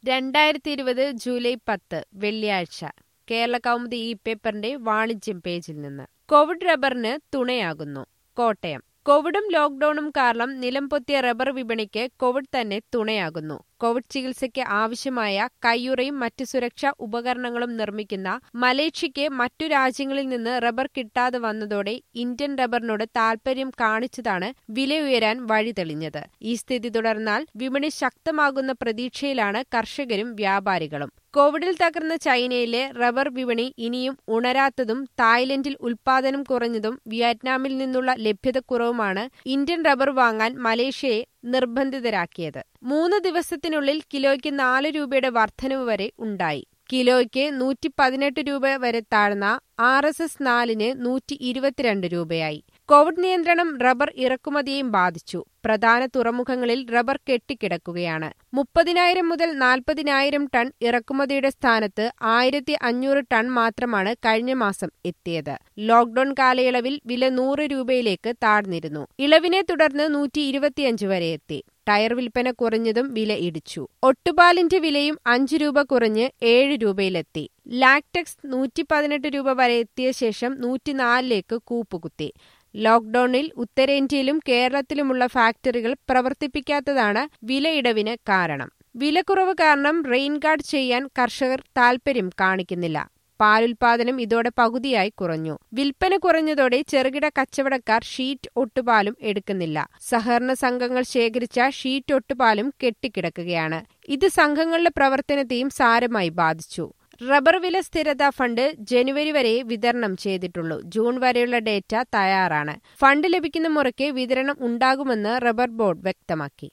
രണ്ടായിരത്തി ഇരുപത് ജൂലൈ പത്ത് വെള്ളിയാഴ്ച കേരള കൗമുദി ഈ പേപ്പറിന്റെ വാണിജ്യം പേജിൽ നിന്ന് കോവിഡ് റബ്ബറിന് തുണയാകുന്നു കോട്ടയം കോവിഡും ലോക്ഡൌണും കാരണം നിലംപൊത്തിയ റബ്ബർ വിപണിക്ക് കോവിഡ് തന്നെ തുണയാകുന്നു കോവിഡ് ചികിത്സയ്ക്ക് ആവശ്യമായ കയ്യുറയും മറ്റ് സുരക്ഷാ ഉപകരണങ്ങളും നിർമ്മിക്കുന്ന മലേഷ്യയ്ക്ക് മറ്റു രാജ്യങ്ങളിൽ നിന്ന് റബ്ബർ കിട്ടാതെ വന്നതോടെ ഇന്ത്യൻ റബ്ബറിനോട് താൽപര്യം കാണിച്ചതാണ് വില ഉയരാൻ വഴിതെളിഞ്ഞത് ഈ സ്ഥിതി തുടർന്നാൽ വിപണി ശക്തമാകുന്ന പ്രതീക്ഷയിലാണ് കർഷകരും വ്യാപാരികളും കോവിഡിൽ തകർന്ന ചൈനയിലെ റബ്ബർ വിപണി ഇനിയും ഉണരാത്തതും തായ്ലൻഡിൽ ഉൽപാദനം കുറഞ്ഞതും വിയറ്റ്നാമിൽ നിന്നുള്ള ലഭ്യതക്കുറവുമാണ് ഇന്ത്യൻ റബ്ബർ വാങ്ങാൻ മലേഷ്യയെ നിർബന്ധിതരാക്കിയത് മൂന്ന് ദിവസത്തിനുള്ളിൽ കിലോയ്ക്ക് നാല് രൂപയുടെ വർധനവ് വരെ ഉണ്ടായി കിലോയ്ക്ക് നൂറ്റി പതിനെട്ട് രൂപ വരെ താഴ്ന്ന ആർ എസ് എസ് നാലിന് നൂറ്റി ഇരുപത്തിരണ്ട് രൂപയായി കോവിഡ് നിയന്ത്രണം റബ്ബർ ഇറക്കുമതിയെയും ബാധിച്ചു പ്രധാന തുറമുഖങ്ങളിൽ റബ്ബർ കെട്ടിക്കിടക്കുകയാണ് മുപ്പതിനായിരം മുതൽ നാൽപ്പതിനായിരം ടൺ ഇറക്കുമതിയുടെ സ്ഥാനത്ത് ആയിരത്തി അഞ്ഞൂറ് ടൺ മാത്രമാണ് കഴിഞ്ഞ മാസം എത്തിയത് ലോക്ഡൌൺ കാലയളവിൽ വില നൂറ് രൂപയിലേക്ക് താഴ്ന്നിരുന്നു ഇളവിനെ തുടർന്ന് നൂറ്റി ഇരുപത്തിയഞ്ച് വരെ എത്തി ടയർ വിൽപ്പന കുറഞ്ഞതും വില ഇടിച്ചു ഒട്ടുപാലിന്റെ വിലയും അഞ്ചു രൂപ കുറഞ്ഞ് ഏഴ് രൂപയിലെത്തി ലാക്ടെക്സ് നൂറ്റി പതിനെട്ട് രൂപ വരെ എത്തിയ ശേഷം നൂറ്റിനാലിലേക്ക് കൂപ്പുകുത്തി ലോക്ഡൌണിൽ ഉത്തരേന്ത്യയിലും കേരളത്തിലുമുള്ള ഫാക്ടറികൾ പ്രവർത്തിപ്പിക്കാത്തതാണ് വിലയിടവിന് കാരണം വിലക്കുറവ് കാരണം റെയിൻ ഗാർഡ് ചെയ്യാൻ കർഷകർ താൽപര്യം കാണിക്കുന്നില്ല പാലുൽപാദനം ഇതോടെ പകുതിയായി കുറഞ്ഞു വിൽപ്പന കുറഞ്ഞതോടെ ചെറുകിട കച്ചവടക്കാർ ഷീറ്റ് ഒട്ടുപാലും എടുക്കുന്നില്ല സഹകരണ സംഘങ്ങൾ ശേഖരിച്ച ഷീറ്റ് ഒട്ടുപാലും കെട്ടിക്കിടക്കുകയാണ് ഇത് സംഘങ്ങളുടെ പ്രവർത്തനത്തെയും സാരമായി ബാധിച്ചു റബ്ബർ വില സ്ഥിരതാ ഫണ്ട് ജനുവരി വരെ വിതരണം ചെയ്തിട്ടുള്ളൂ ജൂൺ വരെയുള്ള ഡേറ്റ തയ്യാറാണ് ഫണ്ട് ലഭിക്കുന്ന മുറയ്ക്ക് വിതരണം ഉണ്ടാകുമെന്ന് റബ്ബർ ബോർഡ് വ്യക്തമാക്കി